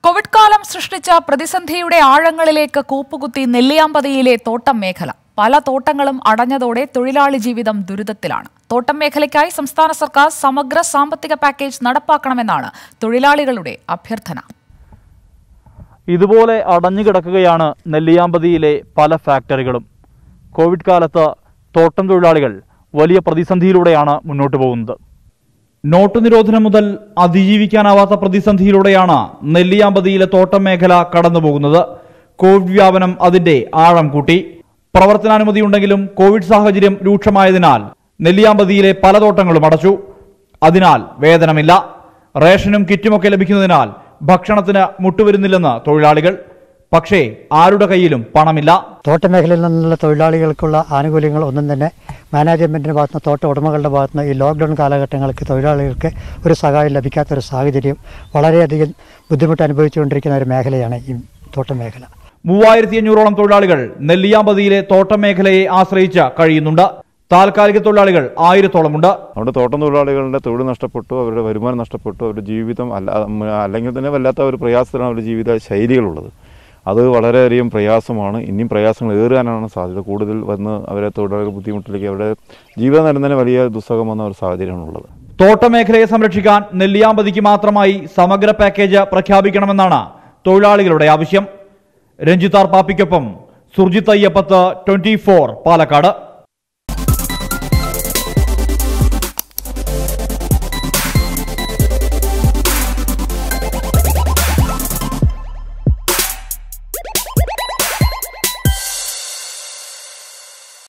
Covid കാലം സൃഷ്ടിച്ച പ്രതിസന്ധിയുടെ ആഴങ്ങളിലേക്ക് കൂപ്പുകുത്തി നെല്ലിയാമ്പതിയിലെ തോട്ടം മേഖല പല തോട്ടങ്ങളും അടഞ്ഞതോടെ തൊഴിലാളി ജീവിതം ദുരിതത്തിലാണ് തോട്ടം മേഖലയ്ക്കായി സംസ്ഥാന സർക്കാർ സമഗ്ര സാമ്പത്തിക പാക്കേജ് നടപ്പാക്കണമെന്നാണ് തൊഴിലാളികളുടെ അഭ്യർത്ഥന ഇതുപോലെ അടഞ്ഞുകിടക്കുകയാണ് നെല്ലിയാമ്പതിയിലെ പല ഫാക്ടറികളും കോവിഡ് കാലത്ത് തോട്ടം തൊഴിലാളികൾ വലിയ പ്രതിസന്ധിയിലൂടെയാണ് മുന്നോട്ട് പോകുന്നത് നോട്ട് നിരോധനം മുതൽ അതിജീവിക്കാനാവാത്ത പ്രതിസന്ധിയിലൂടെയാണ് നെല്ലിയാമ്പതിയിലെ തോട്ടം മേഖല കടന്നുപോകുന്നത് കോവിഡ് വ്യാപനം അതിന്റെ ആഴം കൂട്ടി പ്രവർത്തനാനുമതിയുണ്ടെങ്കിലും കോവിഡ് സാഹചര്യം രൂക്ഷമായതിനാൽ നെല്ലിയാമ്പതിയിലെ പല തോട്ടങ്ങളും അടച്ചു അതിനാൽ വേതനമില്ല റേഷനും കിറ്റുമൊക്കെ ലഭിക്കുന്നതിനാൽ ഭക്ഷണത്തിന് മുട്ടുവരുന്നില്ലെന്ന് തൊഴിലാളികൾ പക്ഷേ ആരുടെ കയ്യിലും പണമില്ല തോട്ടമേഖലയിൽ നിന്നുള്ള തൊഴിലാളികൾക്കുള്ള ആനുകൂല്യങ്ങൾ ഒന്നും തന്നെ മാനേജ്മെൻറ്റിൻ്റെ ഭാഗത്തുനിന്ന് തോട്ട ഉടമകളുടെ ഭാഗത്തുനിന്ന് ഈ ലോക്ക്ഡൗൺ കാലഘട്ടങ്ങൾക്ക് തൊഴിലാളികൾക്ക് ഒരു സഹായം ലഭിക്കാത്തൊരു സാഹചര്യം വളരെയധികം ബുദ്ധിമുട്ട് അനുഭവിച്ചുകൊണ്ടിരിക്കുന്ന ഒരു മേഖലയാണ് ഈ തോട്ടം മേഖല മൂവായിരത്തി അഞ്ഞൂറോളം തൊഴിലാളികൾ നെല്ലിയാമ്പതിയിലെ തോട്ടം മേഖലയെ ആശ്രയിച്ച് കഴിയുന്നുണ്ട് താൽക്കാലിക തൊഴിലാളികൾ ആയിരത്തോളമുണ്ട് അവിടെ തോട്ടം തൊഴിലാളികളുടെ തൊഴിൽ നഷ്ടപ്പെട്ടു അവരുടെ വരുമാനം നഷ്ടപ്പെട്ടു അവരുടെ ജീവിതം അല്ല ഉം, അല്ലെങ്കിൽ തന്നെ വല്ലാത്ത ഒരു പ്രയാസത്തിലാണ് അവരുടെ ജീവിത ശൈലികളുള്ളത് അത് വളരെയധികം പ്രയാസമാണ് ഇനിയും പ്രയാസങ്ങൾ ഏറാനാണ് സാധ്യത കൂടുതൽ വന്ന് അവരെ തൊഴിലാളികൾ ബുദ്ധിമുട്ടിലേക്ക് അവരുടെ ജീവിതം തന്നെ തന്നെ വലിയ ദുസ്സഹം വന്ന ഒരു സാഹചര്യമാണുള്ളത് തോട്ടമേഖലയെ സംരക്ഷിക്കാൻ നെല്ലിയാമ്പതിക്ക് മാത്രമായി സമഗ്ര പാക്കേജ് പ്രഖ്യാപിക്കണമെന്നാണ് തൊഴിലാളികളുടെ ആവശ്യം രഞ്ജിത്താർ പാപ്പിക്കൊപ്പം സുർജിത്ത് അയ്യപ്പത്ത് ട്വന്റി പാലക്കാട്